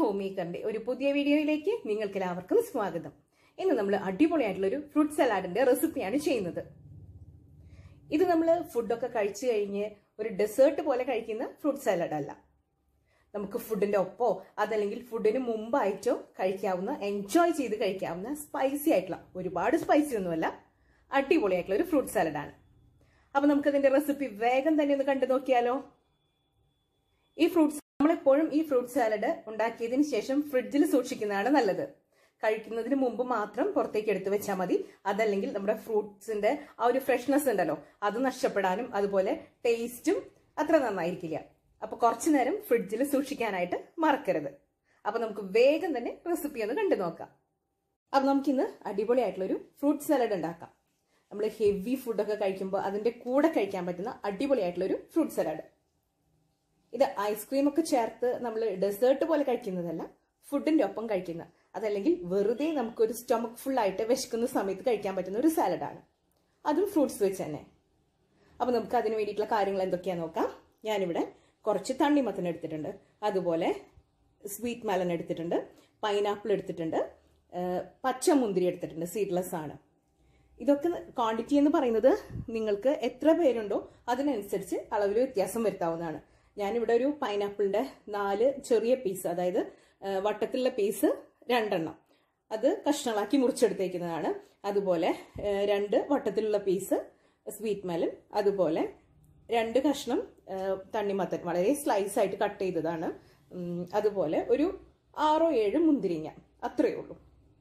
home മേക്കറിന്റെ ഒരു പുതിയ വീഡിയോയിലേക്ക് നിങ്ങൾക്ക് എല്ലാവർക്കും സ്വാഗതം ഇന്ന് നമ്മൾ അടിപൊളിയായിട്ടുള്ള ഒരു ഫ്രൂട്ട് സലാഡിന്റെ റെസിപ്പിയാണ് ചെയ്യുന്നത് ഇത് നമ്മൾ ഫുഡൊക്കെ കഴിച്ചു കഴിഞ്ഞ് ഒരു ഡെസേർട്ട് പോലെ കഴിക്കുന്ന ഫ്രൂട്ട് സലാഡ് അല്ല നമുക്ക് ഫുഡിന്റെ ഒപ്പോ അതല്ലെങ്കിൽ ഫുഡിന് മുമ്പായിട്ടോ കഴിക്കാവുന്ന എൻജോയ് ചെയ്ത് കഴിക്കാവുന്ന സ്പൈസി ആയിട്ടുള്ള ഒരുപാട് സ്പൈസി ഒന്നുമല്ല അടിപൊളിയായിട്ടുള്ള ഒരു ഫ്രൂട്ട് സലാഡാണ് അപ്പൊ നമുക്കതിന്റെ റെസിപ്പി വേഗം തന്നെ ഒന്ന് കണ്ടു നോക്കിയാലോ ഈ ഫ്രൂട്ട്സ് നമ്മളെപ്പോഴും ഈ ഫ്രൂട്ട് സാലഡ് ഉണ്ടാക്കിയതിന് ശേഷം ഫ്രിഡ്ജിൽ സൂക്ഷിക്കുന്നതാണ് നല്ലത് കഴിക്കുന്നതിന് മുമ്പ് മാത്രം പുറത്തേക്ക് എടുത്തു വെച്ചാൽ മതി അതല്ലെങ്കിൽ നമ്മുടെ ഫ്രൂട്ട്സിന്റെ ആ ഒരു ഫ്രഷ്നെസ് ഉണ്ടല്ലോ അത് നഷ്ടപ്പെടാനും അതുപോലെ ടേസ്റ്റും അത്ര നന്നായിരിക്കില്ല അപ്പൊ കുറച്ചു നേരം ഫ്രിഡ്ജിൽ സൂക്ഷിക്കാനായിട്ട് മറക്കരുത് അപ്പൊ നമുക്ക് വേഗം തന്നെ റെസിപ്പി ഒന്ന് കണ്ടു നോക്കാം അപ്പൊ നമുക്കിന്ന് അടിപൊളിയായിട്ടുള്ള ഒരു ഫ്രൂട്ട് സാലഡ് ഉണ്ടാക്കാം നമ്മൾ ഹെവി ഫുഡൊക്കെ കഴിക്കുമ്പോൾ അതിന്റെ കൂടെ കഴിക്കാൻ പറ്റുന്ന അടിപൊളിയായിട്ടുള്ള ഒരു ഫ്രൂട്ട് സലാഡ് ഇത് ഐസ്ക്രീം ഒക്കെ ചേർത്ത് നമ്മൾ ഡെസേർട്ട് പോലെ കഴിക്കുന്നതല്ല ഫുഡിന്റെ ഒപ്പം കഴിക്കുന്ന അതല്ലെങ്കിൽ വെറുതെ നമുക്കൊരു സ്റ്റൊമക്ക് ഫുൾ ആയിട്ട് വിശക്കുന്ന സമയത്ത് കഴിക്കാൻ പറ്റുന്ന ഒരു സാലഡാണ് അതും ഫ്രൂട്ട്സ് വെച്ച് തന്നെ അപ്പൊ നമുക്ക് അതിന് വേണ്ടിയിട്ടുള്ള കാര്യങ്ങൾ എന്തൊക്കെയാന്ന് നോക്കാം ഞാനിവിടെ കുറച്ച് തണ്ണിമത്തൻ എടുത്തിട്ടുണ്ട് അതുപോലെ സ്വീറ്റ് മെലൺ എടുത്തിട്ടുണ്ട് പൈനാപ്പിൾ എടുത്തിട്ടുണ്ട് പച്ചമുന്തിരി എടുത്തിട്ടുണ്ട് സീഡ്ലെസ് ആണ് ഇതൊക്കെ ക്വാണ്ടിറ്റി എന്ന് പറയുന്നത് നിങ്ങൾക്ക് എത്ര പേരുണ്ടോ അതിനനുസരിച്ച് അളവിൽ വ്യത്യാസം വരുത്താവുന്നതാണ് ഞാനിവിടെ ഒരു പൈനാപ്പിളിന്റെ നാല് ചെറിയ പീസ് അതായത് വട്ടത്തിലുള്ള പീസ് രണ്ടെണ്ണം അത് കഷ്ണങ്ങളാക്കി മുറിച്ചെടുത്തേക്കുന്നതാണ് അതുപോലെ രണ്ട് വട്ടത്തിലുള്ള പീസ് സ്വീറ്റ് മെലൻ അതുപോലെ രണ്ട് കഷ്ണം തണ്ണിമത്തൻ വളരെ സ്ലൈസ് ആയിട്ട് കട്ട് ചെയ്തതാണ് അതുപോലെ ഒരു ആറോ ഏഴ് മുന്തിരിങ്ങ അത്രയേ ഉള്ളൂ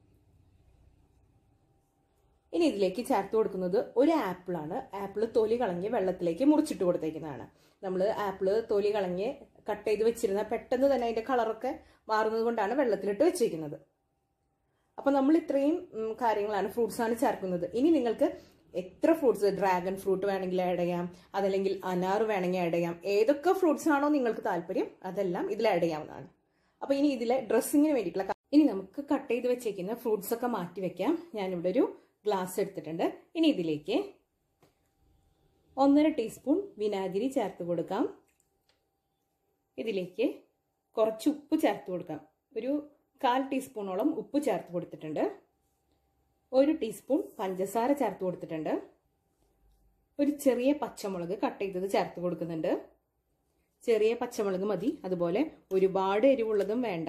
ഇനി ഇതിലേക്ക് ചേർത്ത് കൊടുക്കുന്നത് ഒരു ആപ്പിളാണ് ആപ്പിൾ തൊലി കളഞ്ഞ് വെള്ളത്തിലേക്ക് മുറിച്ചിട്ട് കൊടുത്തേക്കുന്നതാണ് നമ്മൾ ആപ്പിൾ തൊലി കളഞ്ഞ് കട്ട് ചെയ്ത് വെച്ചിരുന്ന പെട്ടെന്ന് തന്നെ അതിന്റെ കളറൊക്കെ മാറുന്നത് കൊണ്ടാണ് വെള്ളത്തിലിട്ട് വെച്ചിരിക്കുന്നത് അപ്പൊ നമ്മൾ ഇത്രയും കാര്യങ്ങളാണ് ഫ്രൂട്ട്സ് ആണ് ചേർക്കുന്നത് ഇനി നിങ്ങൾക്ക് എത്ര ഫ്രൂട്ട്സ് ഡ്രാഗൺ ഫ്രൂട്ട് വേണമെങ്കിൽ ആഡ് ചെയ്യാം അതല്ലെങ്കിൽ അനാർ വേണമെങ്കിൽ ആഡ് ചെയ്യാം ഏതൊക്കെ ഫ്രൂട്ട്സ് ആണോ നിങ്ങൾക്ക് താല്പര്യം അതെല്ലാം ഇതിൽ ആഡ് ചെയ്യാവുന്നതാണ് അപ്പൊ ഇനി ഇതിലെ ഡ്രസ്സിങ്ങിന് വേണ്ടിയിട്ടുള്ള ഇനി നമുക്ക് കട്ട് ചെയ്ത് വെച്ചേക്കുന്ന ഫ്രൂട്ട്സ് ഒക്കെ മാറ്റി വെക്കാം ഞാനിവിടെ ഒരു ഗ്ലാസ് എടുത്തിട്ടുണ്ട് ഇനി ഇതിലേക്ക് ഒന്നര ടീസ്പൂൺ വിനാഗിരി ചേർത്ത് കൊടുക്കാം ഇതിലേക്ക് കുറച്ച് ഉപ്പ് ചേർത്ത് കൊടുക്കാം ഒരു കാൽ ടീസ്പൂണോളം ഉപ്പ് ചേർത്ത് കൊടുത്തിട്ടുണ്ട് ഒരു ടീസ്പൂൺ പഞ്ചസാര ചേർത്ത് കൊടുത്തിട്ടുണ്ട് ഒരു ചെറിയ പച്ചമുളക് കട്ട് ചെയ്തത് ചേർത്ത് കൊടുക്കുന്നുണ്ട് ചെറിയ പച്ചമുളക് മതി അതുപോലെ ഒരുപാട് എരിവുള്ളതും വേണ്ട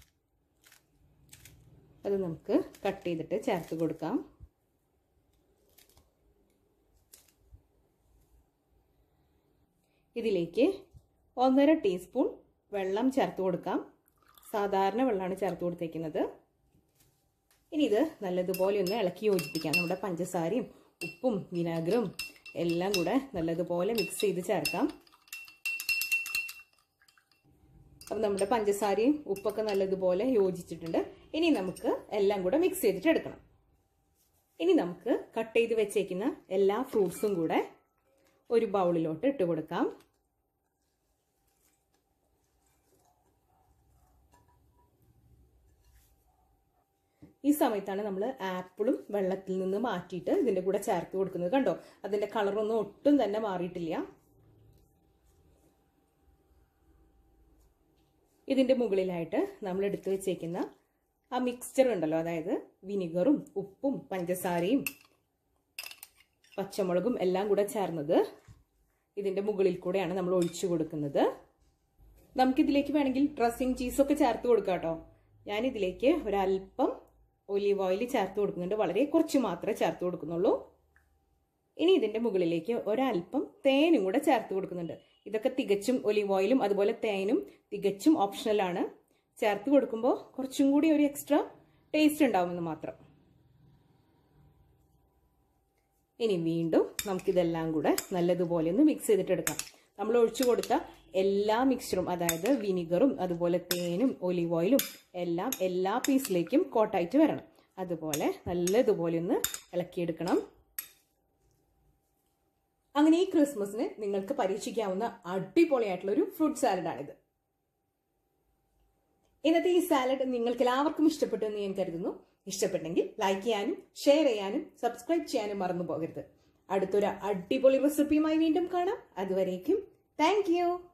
അത് നമുക്ക് കട്ട് ചെയ്തിട്ട് ചേർത്ത് കൊടുക്കാം ഇതിലേക്ക് ഒന്നര ടീസ്പൂൺ വെള്ളം ചേർത്ത് കൊടുക്കാം സാധാരണ വെള്ളമാണ് ചേർത്ത് കൊടുത്തേക്കുന്നത് ഇനി ഇത് നല്ലതുപോലെ ഒന്ന് ഇളക്കി യോജിപ്പിക്കാം നമ്മുടെ പഞ്ചസാരയും ഉപ്പും വിനാഗറും എല്ലാം കൂടെ നല്ലതുപോലെ മിക്സ് ചെയ്ത് ചേർക്കാം അപ്പം നമ്മുടെ പഞ്ചസാരയും ഉപ്പൊക്കെ നല്ലതുപോലെ യോജിച്ചിട്ടുണ്ട് ഇനി നമുക്ക് എല്ലാം കൂടെ മിക്സ് ചെയ്തിട്ട് എടുക്കണം ഇനി നമുക്ക് കട്ട് ചെയ്ത് വെച്ചേക്കുന്ന എല്ലാ ഫ്രൂട്ട്സും കൂടെ ഒരു ബൗളിലോട്ട് ഇട്ട് കൊടുക്കാം ഈ സമയത്താണ് നമ്മൾ ആപ്പിളും വെള്ളത്തിൽ നിന്ന് മാറ്റിയിട്ട് ഇതിൻ്റെ കൂടെ ചേർത്ത് കൊടുക്കുന്നത് കണ്ടോ അതിൻ്റെ കളറൊന്നും ഒട്ടും തന്നെ മാറിയിട്ടില്ല ഇതിൻ്റെ മുകളിലായിട്ട് നമ്മൾ എടുത്തു വെച്ചേക്കുന്ന ആ മിക്സ്ചർ ഉണ്ടല്ലോ അതായത് വിനിഗറും ഉപ്പും പഞ്ചസാരയും പച്ചമുളകും എല്ലാം കൂടെ ചേർന്നത് ഇതിന്റെ മുകളിൽ കൂടെയാണ് നമ്മൾ ഒഴിച്ചു കൊടുക്കുന്നത് നമുക്കിതിലേക്ക് വേണമെങ്കിൽ ഡ്രസ്സിങ് ചീസൊക്കെ ചേർത്ത് കൊടുക്കാം കേട്ടോ ഞാനിതിലേക്ക് ഒരല്പം ഒലീവ് ഓയിൽ ചേർത്ത് കൊടുക്കുന്നുണ്ട് വളരെ കുറച്ച് മാത്രമേ ചേർത്ത് കൊടുക്കുന്നുള്ളൂ ഇനി ഇതിന്റെ മുകളിലേക്ക് ഒരല്പം തേനും കൂടെ ചേർത്ത് കൊടുക്കുന്നുണ്ട് ഇതൊക്കെ തികച്ചും ഒലീവ് ഓയിലും അതുപോലെ തേനും തികച്ചും ഓപ്ഷണലാണ് ചേർത്ത് കൊടുക്കുമ്പോൾ കുറച്ചും കൂടി ഒരു എക്സ്ട്രാ ടേസ്റ്റ് ഉണ്ടാവുമെന്ന് മാത്രം ഇനി വീണ്ടും നമുക്കിതെല്ലാം കൂടെ നല്ലതുപോലെ ഒന്ന് മിക്സ് ചെയ്തിട്ടെടുക്കാം നമ്മൾ ഒഴിച്ചു കൊടുത്ത എല്ലാ മിക്സ്ചറും അതായത് വിനിഗറും അതുപോലെ തേനും ഒലിവ് ഓയിലും എല്ലാം എല്ലാ പീസിലേക്കും കോട്ടായിട്ട് വരണം അതുപോലെ നല്ലതുപോലെ ഒന്ന് ഇളക്കിയെടുക്കണം അങ്ങനെ ഈ ക്രിസ്മസിന് നിങ്ങൾക്ക് പരീക്ഷിക്കാവുന്ന അടിപൊളിയായിട്ടുള്ള ഒരു ഫ്രൂട്ട് സാലഡാണിത് ഇന്നത്തെ ഈ സാലഡ് നിങ്ങൾക്ക് എല്ലാവർക്കും ഇഷ്ടപ്പെട്ടു എന്ന് ഞാൻ കരുതുന്നു ഇഷ്ടപ്പെട്ടെങ്കിൽ ലൈക്ക് ചെയ്യാനും ഷെയർ ചെയ്യാനും സബ്സ്ക്രൈബ് ചെയ്യാനും മറന്നു പോകരുത് അടുത്തൊരു അടിപൊളി റെസിപ്പിയുമായി വീണ്ടും കാണാം അതുവരേക്കും താങ്ക്